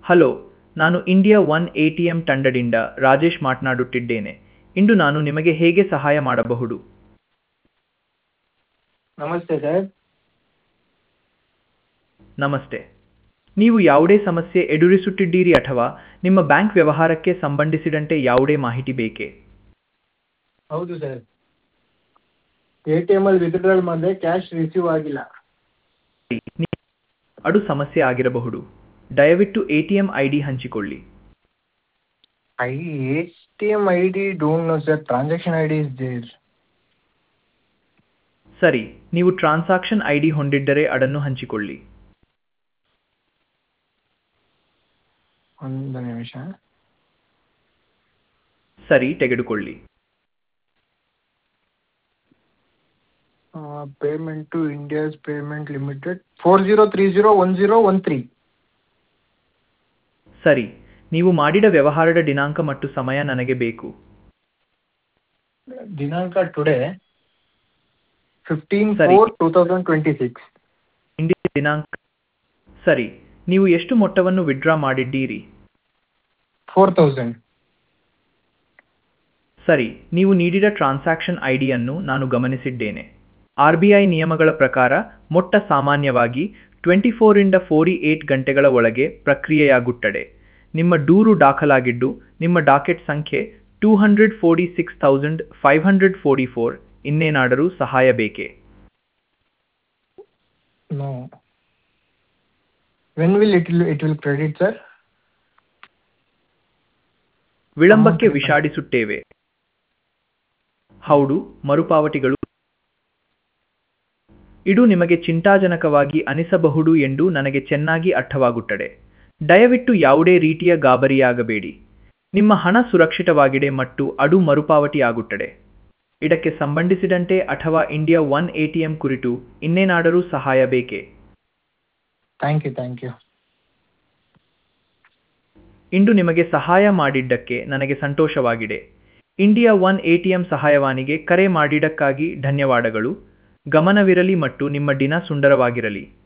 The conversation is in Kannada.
ಹಲೋ ನಾನು India one A T M ತಂಡದಿಂದ ರಾಜೇಶ್ ಮಾತನಾಡುತ್ತಿದ್ದೇನೆ ಇಂದು ನಾನು ನಿಮಗೆ ಹೇಗೆ ಸಹಾಯ ಮಾಡಬಹುದು ನಮಸ್ತೆ ಸರ್ ನಮಸ್ತೆ ನೀವು ಯಾವುದೇ ಸಮಸ್ಯೆ ಎದುರಿಸುತ್ತಿದ್ದೀರಿ ಅಥವಾ ನಿಮ್ಮ ಬ್ಯಾಂಕ್ ವ್ಯವಹಾರಕ್ಕೆ ಸಂಬಂಧಿಸಿದಂತೆ ಯಾವುದೇ ಮಾಹಿತಿ ಬೇಕೇ ಹೌದು ಸರ್ ಎ ಟಿ ಎಮಲ್ಲಿ ವಿತ್ಡ್ರಾಲ್ ಮಾಡಿದೆ ಕ್ಯಾಶ್ ರಿಸೀವ್ ಆಗಿಲ್ಲ ಅದು ಸಮಸ್ಯೆ ಆಗಿರಬಹುದು ದಯವಿಟ್ಟು A T M I D ಹಂಚಿಕೊಳ್ಳಿ I A T M I D don't know sir transaction I D is there ಸರಿ ನೀವು ಟ್ರಾನ್ಸಾಕ್ಷನ್ ಐ ಡಿ ಹೊಂದಿದ್ದರೆ ಅದನ್ನು ಹಂಚಿಕೊಳ್ಳಿ ಒಂದು ನಿಮಿಷ ಸರಿ ತೆಗೆದುಕೊಳ್ಳಿ payment to India's payment limited four zero three zero one zero one three ಸರಿ ನೀವು ಮಾಡಿದ ವ್ಯವಹಾರದ ದಿನಾಂಕ ಮತ್ತು ಸಮಯ ನನಗೆ ಬೇಕು ದಿನಾಂಕ ಟುಡೇ ಫಿಫ್ಟೀನ್ ಸರಿ. Four two thousand twenty six India ದಿನಾಂಕ ಸರಿ ನೀವು ಎಷ್ಟು ಮೊತ್ತವನ್ನು ವಿಡ್ರಾ ಮಾಡಿದ್ದೀರಿ ಫೋರ್ ತೌಸಂಡ್ ಸರಿ ನೀವು ನೀಡಿದ ಟ್ರಾನ್ಸಾಕ್ಷನ್ ಐ ಡಿಯನ್ನು ನಾನು ಗಮನಿಸಿದ್ದೇನೆ ಆರ್ ಬಿ ಐ ನಿಯಮಗಳ ಪ್ರಕಾರ ಮೊಟ್ಟ ಸಾಮಾನ್ಯವಾಗಿ ಟ್ವೆಂಟಿ ಫೋರಿಂದ ಫೋರ್ಟಿ ಏಟ್ ಗಂಟೆಗಳ ಒಳಗೆ ಪ್ರಕ್ರಿಯೆಯಾಗುತ್ತದೆ ನಿಮ್ಮ ದೂರು ದಾಖಲಾಗಿದ್ದು ನಿಮ್ಮ ಡಾಕೆಟ್ ಸಂಖ್ಯೆ two hundred forty six thousand five hundred forty four ಇನ್ನೇನಾದರೂ ಸಹಾಯ ಬೇಕೇ no when will it will it will credit sir ವಿಳಂಬಕ್ಕೆ ಹೌದು. ವಿಷಾದಿಸುತ್ತೇವೆ ಹೌದು ಮರುಪಾವತಿಗಳು ಇದು ನಿಮಗೆ ಚಿಂತಾಜನಕವಾಗಿ ಅನಿಸಬಹುದು ಎಂದು ನನಗೆ ಚೆನ್ನಾಗಿ ಅರ್ಥವಾಗುತ್ತದೆ ದಯವಿಟ್ಟು ಯಾವುದೇ ರೀತಿಯ ಗಾಬರಿಯಾಗಬೇಡಿ ನಿಮ್ಮ ಹಣ ಸುರಕ್ಷಿತವಾಗಿದೆ ಮತ್ತು ಅದು ಮರುಪಾವತಿಯಾಗುತ್ತದೆ ಇದಕ್ಕೆ ಸಂಬಂಧಿಸಿದಂತೆ ಅಥವಾ India one A T M ಕುರಿತು ಇನ್ನೇನಾದರೂ ಸಹಾಯ ಬೇಕೇ ಥ್ಯಾಂಕ್ ಯು ಥ್ಯಾಂಕ್ ಯು ಇಂದು ನಿಮಗೆ ಸಹಾಯ ಮಾಡಿದ್ದಕ್ಕೆ ನನಗೆ ಸಂತೋಷವಾಗಿದೆ India one A T M ಸಹಾಯವಾಣಿಗೆ ಕರೆ ಮಾಡಿದ್ದಕ್ಕಾಗಿ ಧನ್ಯವಾದಗಳು ಗಮನವಿರಲಿ ಮತ್ತು ನಿಮ್ಮ ದಿನ ಸುಂದರವಾಗಿರಲಿ